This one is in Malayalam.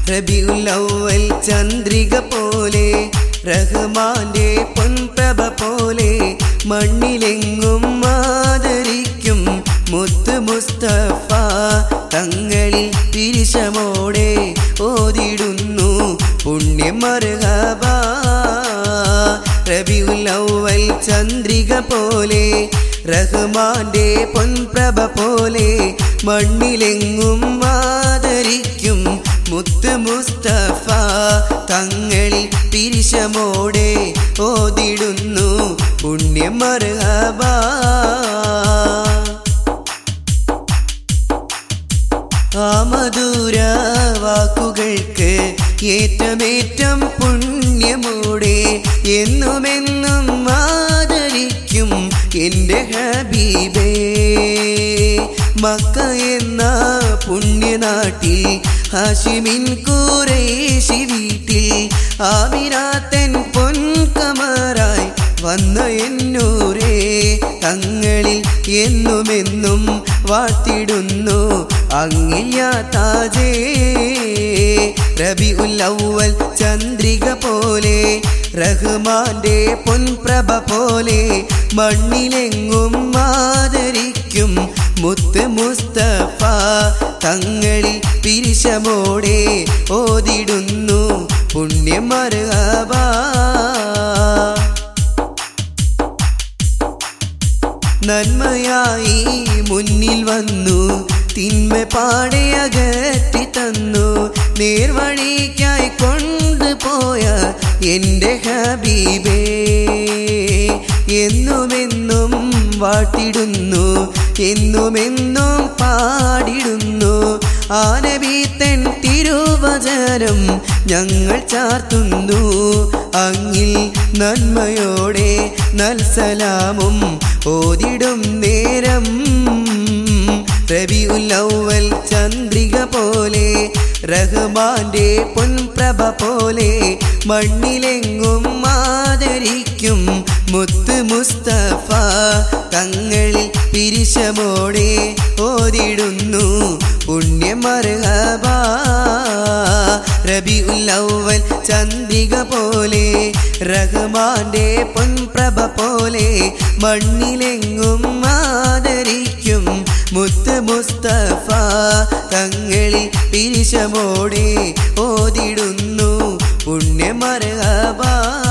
റബിയുല്ലവൽ ചന്ദ്രിക പോലെ റഹ്മാന്റെ പൊൻപ്രഭ പോലെ മണ്ണിലെങ്ങും ആദരിക്കും മുത്ത് മുസ്തഫ തങ്ങളിൽ പിരിശമോടെ ഓതിടുന്നു പുണ്യമർഹബ റബിയുല്ലവൽ ചന്ദ്രിക പോലെ റഹ്മാന്റെ പൊൻപ്രഭ പോലെ മണ്ണിലെങ്ങും ആദരിക്കും മുത്ത് മുസ്തഫ തങ്ങളിൽ പിരിശമോടെ ഓതിടുന്നു പുണ്യമർഹബ ആ മധുര വാക്കുകൾക്ക് ഏറ്റമേറ്റം പുണ്യമോടെ എന്നുമെന്നും ആദരിക്കും എൻ്റെ ഹബീബേ മക്ക എന്ന പുണ്യനാട്ടിൽ ഹാഷിമിൻ കുറേശി വീട്ടിൽ ആമിരാത്തൻ പൊൻകമറായി വന്ന എന്നൂരേ തങ്ങളിൽ എന്നുമെന്നും വാഴ്ത്തിടുന്നു അങ്ങിയ താജേ റബി ഉല്ലവൽ ചന്ദ്രിക പോലെ റഹ്മാന്റെ പൊൻപ്രഭ പോലെ മണ്ണിലെങ്ങും ആദരിക്കും മുത്ത് മുസ്തഫ തങ്ങളിൽ പിരിശമോടെ ഓതിടുന്നു പുണ്യമർഹബ നന്മയായി മുന്നിൽ വന്നു തിന്മ പാടെ അകറ്റി തന്നു നേർവഴിക്കായി കൊണ്ടുപോയ എൻ്റെ ഹബീബേ എന്നുമെന്നും വാട്ടിടുന്നു എന്നുമെന്നും പാടിടുന്നു ആനബീത്തൻ തിരുവചനം ഞങ്ങൾ ചാർത്തുന്നു അങ്ങിൽ നന്മയോടെ നൽസലാമും ഓതിടും നേരം റബിയുല്ലവൽ ചന്ദ്രിക പോലെ റഹ്മാന്റെ പൊൻപ്രഭ പോലെ മണ്ണിലെങ്ങും ആദരിക്കും മുത്ത് മുസ്തഫ തങ്ങളിൽ പിരിശമോടെ ഓതിടുന്നു പുണ്യമർഹബ റബി ഉല്ലവൽ ചന്ദ്രിക പോലെ റഹ്മാന്റെ പൊൻപ്രഭ പോലെ മണ്ണിലെങ്ങും ആദരിക്കും മുത്ത് മുസ്തഫ തങ്ങളിൽ പിരിശമോടെ ഓതിടുന്നു പുണ്യമർഹബ